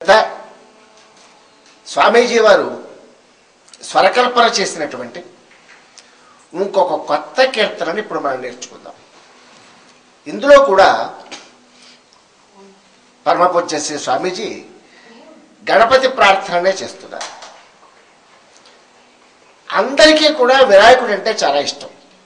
తర్వాత స్వామీజీ వారు స్వరకల్పన చేసినటువంటి ఇంకొక కొత్త కీర్తనని ఇప్పుడు మనం నేర్చుకుందాం ఇందులో కూడా పరమపూజ్య శ్రీ స్వామీజీ గణపతి ప్రార్థననే చేస్తున్నారు అందరికీ కూడా వినాయకుడు అంటే చాలా ఇష్టం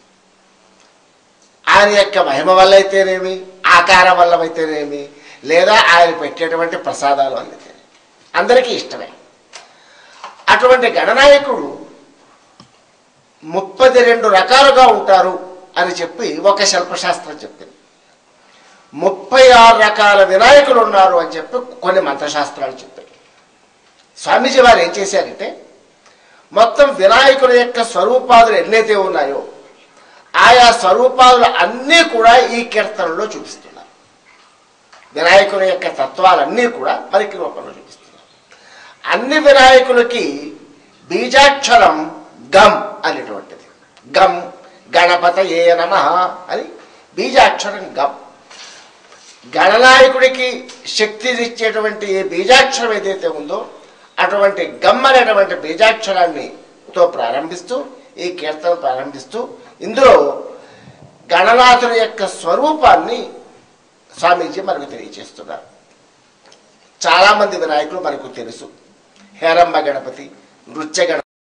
ఆయన యొక్క మహిమ వల్ల అయితేనేమి ఆకారం వల్ల అయితేనేమి లేదా ఆయన పెట్టేటువంటి ప్రసాదాల వల్ల అయితే అందరికీ ఇష్టమే అటువంటి గణనాయకుడు ముప్పది రెండు రకాలుగా ఉంటారు అని చెప్పి ఒక శిల్పశాస్త్రం చెప్పింది ముప్పై ఆరు రకాల వినాయకులు ఉన్నారు అని చెప్పి కొన్ని మంత్రశాస్త్రాలు చెప్పాయి స్వామీజీ వారు ఏం చేశారంటే మొత్తం వినాయకుల యొక్క స్వరూపాదులు ఎన్నైతే ఉన్నాయో ఆయా స్వరూపాదులు అన్నీ కూడా ఈ కీర్తనలో చూపిస్తున్నారు వినాయకుల యొక్క తత్వాలన్నీ కూడా మరికి రూపంలో చూపిస్తున్నారు అన్ని వినాయకులకి బీజాక్షరం గమ్ అనేటువంటిది గమ్ గణపత ఏ నమ అని బీజాక్షరం గమ్ గణనాయకుడికి శక్తినిచ్చేటువంటి ఏ బీజాక్షరం ఏదైతే ఉందో అటువంటి గమ్ అనేటువంటి బీజాక్షరాన్ని తో ప్రారంభిస్తూ ఈ కీర్తన ప్రారంభిస్తూ ఇందులో గణనాథుని యొక్క స్వరూపాన్ని స్వామీజీ మనకు తెలియజేస్తున్నారు చాలామంది వినాయకులు మనకు తెలుసు హేరంబ గణపతి నృత్య గణ